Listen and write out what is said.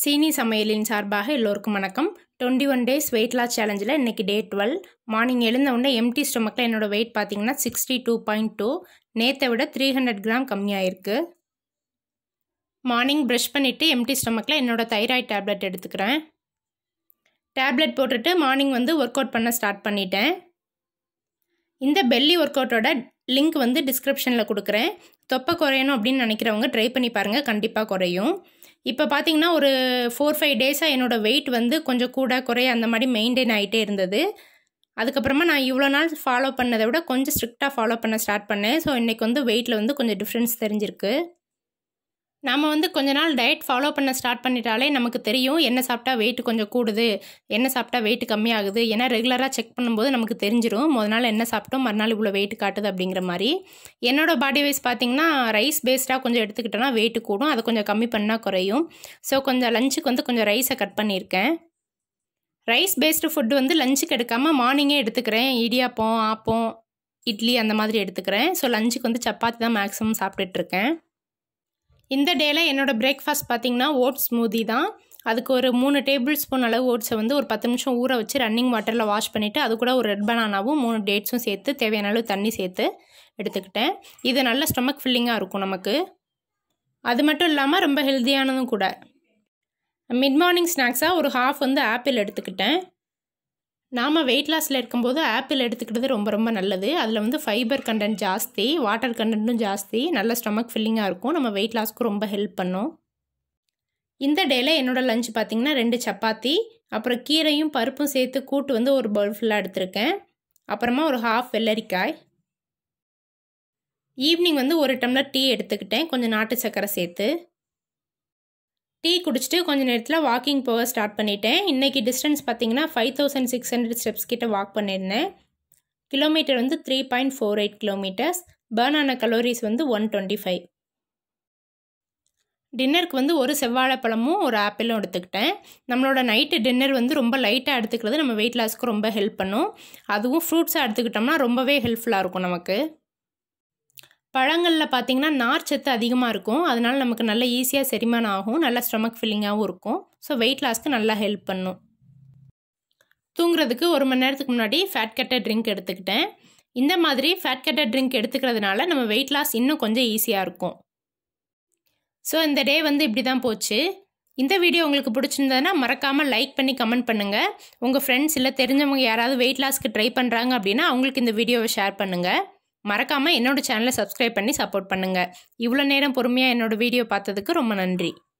சீனி சமையலின் சார்பாக எல்லோருக்கும் வணக்கம் twenty one days weight loss சேலஞ்சில் இன்றைக்கி டே டுவெல் மார்னிங் எழுந்த உடனே எம்டி ஸ்டொமக்கில் என்னோடய வெயிட் பார்த்தீங்கன்னா சிக்ஸ்டி டூ பாயிண்ட் டூ நேற்றை விட த்ரீ ஹண்ட்ரட் கிராம் கம்மியாயிருக்கு மார்னிங் ப்ரஷ் பண்ணிவிட்டு எம்டி ஸ்டொமக்கில் என்னோடய தைராய்டு டேப்லெட் எடுத்துக்கிறேன் டேப்லெட் போட்டுட்டு மார்னிங் வந்து ஒர்க் அவுட் பண்ண ஸ்டார்ட் பண்ணிட்டேன் இந்த பெல்லி ஒர்க் அவுட்டோட லிங்க் வந்து டிஸ்கிரிப்ஷனில் கொடுக்குறேன் தொப்பை குறையணும் அப்படின்னு நினைக்கிறவங்க ட்ரை பண்ணி பாருங்கள் கண்டிப்பாக குறையும் இப்போ பார்த்தீங்கன்னா ஒரு ஃபோர் ஃபைவ் டேஸாக என்னோடய வெயிட் வந்து கொஞ்சம் கூட குறைய அந்த மாதிரி மெயின்டைன் ஆகிட்டே இருந்தது அதுக்கப்புறமா நான் இவ்வளோ நாள் ஃபாலோ பண்ணதை விட கொஞ்சம் ஸ்ட்ரிக்டாக ஃபாலோ பண்ண ஸ்டார்ட் பண்ணேன் ஸோ இன்றைக்கி வந்து வெயிட்டில் வந்து கொஞ்சம் டிஃப்ரென்ஸ் தெரிஞ்சிருக்கு நம்ம வந்து கொஞ்ச நாள் டயட் ஃபாலோ பண்ண ஸ்டார்ட் பண்ணிட்டாலே நமக்கு தெரியும் என்ன சாப்பிட்டா வெயிட் கொஞ்சம் கூடுது என்ன சாப்பிட்டா வெயிட் கம்மியாகுது ஏன்னா ரெகுலராக செக் பண்ணும்போது நமக்கு தெரிஞ்சிடும் முதல் நாள் என்ன சாப்பிட்டோம் மறுநாள் இவ்வளோ வெயிட் காட்டுது அப்படிங்கிற மாதிரி என்னோடய பாடி வைஸ் பார்த்திங்கன்னா ரைஸ் பேஸ்டாக கொஞ்சம் எடுத்துக்கிட்டோன்னா வெயிட் கூடும் அதை கொஞ்சம் கம்மி பண்ணால் குறையும் ஸோ கொஞ்சம் லஞ்சுக்கு வந்து கொஞ்சம் ரைஸை கட் பண்ணியிருக்கேன் ரைஸ் பேஸ்டு ஃபுட்டு வந்து லஞ்சுக்கு எடுக்காமல் மார்னிங்கே எடுத்துக்கிறேன் இடியாப்பம் ஆப்பம் இட்லி அந்த மாதிரி எடுத்துக்கிறேன் ஸோ லஞ்சுக்கு வந்து சப்பாத்தி தான் மேக்ஸிமம் சாப்பிட்டுட்ருக்கேன் இந்த டேயில் என்னோடய பிரேக்ஃபாஸ்ட் பார்த்திங்கன்னா ஓட்ஸ் ஸ்மூதி தான் அதுக்கு ஒரு மூணு டேபிள் ஸ்பூன் அளவு ஓட்ஸை வந்து ஒரு பத்து நிமிஷம் ஊற வச்சு ரன்னிங் வாட்டரில் வாஷ் பண்ணிவிட்டு அது கூட ஒரு ரெட் பனானாவும் மூணு டேட்ஸும் சேர்த்து தேவையான அளவு தண்ணி சேர்த்து எடுத்துக்கிட்டேன் இது நல்ல ஸ்டொமக் ஃபில்லிங்காக இருக்கும் நமக்கு அது மட்டும் இல்லாமல் ரொம்ப ஹெல்த்தியானதும் கூட மிட் மார்னிங் ஸ்நாக்ஸாக ஒரு ஹாஃப் வந்து ஆப்பிள் எடுத்துக்கிட்டேன் நாம் வெயிட் லாஸில் இருக்கும்போது ஆப்பிள் எடுத்துக்கிட்டது ரொம்ப ரொம்ப நல்லது அதில் வந்து ஃபைபர் கண்டென்ட் ஜாஸ்தி வாட்டர் கண்டென்ட்டும் ஜாஸ்தி நல்ல ஸ்டொமக் ஃபில்லிங்காக இருக்கும் நம்ம வெயிட் லாஸ்க்கு ரொம்ப ஹெல்ப் பண்ணும் இந்த டேயில் என்னோடய லஞ்ச் பார்த்திங்கன்னா ரெண்டு சப்பாத்தி அப்புறம் கீரையும் பருப்பும் சேர்த்து கூட்டு வந்து ஒரு பவுல் ஃபுல்லாக எடுத்திருக்கேன் அப்புறமா ஒரு ஹாஃப் வெள்ளரிக்காய் ஈவினிங் வந்து ஒரு டம்ளர் டீ எடுத்துக்கிட்டேன் கொஞ்சம் நாட்டு சக்கரை சேர்த்து டீ குடிச்சிட்டு கொஞ்சம் நேரத்தில் வாக்கிங் போக ஸ்டார்ட் பண்ணிட்டேன் இன்றைக்கி டிஸ்டன்ஸ் பார்த்தீங்கன்னா five thousand six hundred steps கிட்ட வாக் பண்ணியிருந்தேன் கிலோமீட்டர் வந்து three point four eight kilometres burn ஆன கலோரிஸ் வந்து ஒன் டுவெண்ட்டி ஃபைவ் டின்னருக்கு வந்து ஒரு செவ்வாழைப்பழமும் ஒரு ஆப்பிளும் எடுத்துக்கிட்டேன் நம்மளோட நைட்டு டின்னர் வந்து ரொம்ப லைட்டாக எடுத்துக்கிறது நம்ம வெயிட் லாஸ்க்கு ரொம்ப ஹெல்ப் பண்ணும் அதுவும் ஃப்ரூட்ஸாக எடுத்துக்கிட்டோம்னா ரொம்பவே ஹெல்ப்ஃபுல்லாக இருக்கும் நமக்கு பழங்களில் பார்த்திங்கன்னா நார் சத்து அதிகமாக இருக்கும் அதனால் நமக்கு நல்ல ஈஸியாக செரிமானம் ஆகும் நல்ல ஸ்டொமக் ஃபில்லிங்காகவும் இருக்கும் ஸோ வெயிட் லாஸ்க்கு நல்லா ஹெல்ப் பண்ணும் தூங்குறதுக்கு ஒரு மணி நேரத்துக்கு முன்னாடி ஃபேட் கட்டர் ட்ரிங்க் எடுத்துக்கிட்டேன் இந்த மாதிரி ஃபேட் கட்டர் ட்ரிங்க் எடுத்துக்கிறதுனால நம்ம வெயிட் லாஸ் இன்னும் கொஞ்சம் ஈஸியாக இருக்கும் ஸோ இந்த டே வந்து இப்படி தான் போச்சு இந்த வீடியோ உங்களுக்கு பிடிச்சிருந்ததுன்னா மறக்காமல் லைக் பண்ணி கமெண்ட் பண்ணுங்கள் உங்கள் ஃப்ரெண்ட்ஸ் இல்லை தெரிஞ்சவங்க யாராவது வெயிட் லாஸ்க்கு ட்ரை பண்ணுறாங்க அப்படின்னா அவங்களுக்கு இந்த வீடியோவை ஷேர் பண்ணுங்கள் மறக்காமல் என்னோடய சேனலை சப்ஸ்கிரைப் பண்ணி சப்போர்ட் பண்ணுங்கள் இவ்வளோ நேரம் பொறுமையாக என்னோடய வீடியோ பார்த்ததுக்கு ரொம்ப நன்றி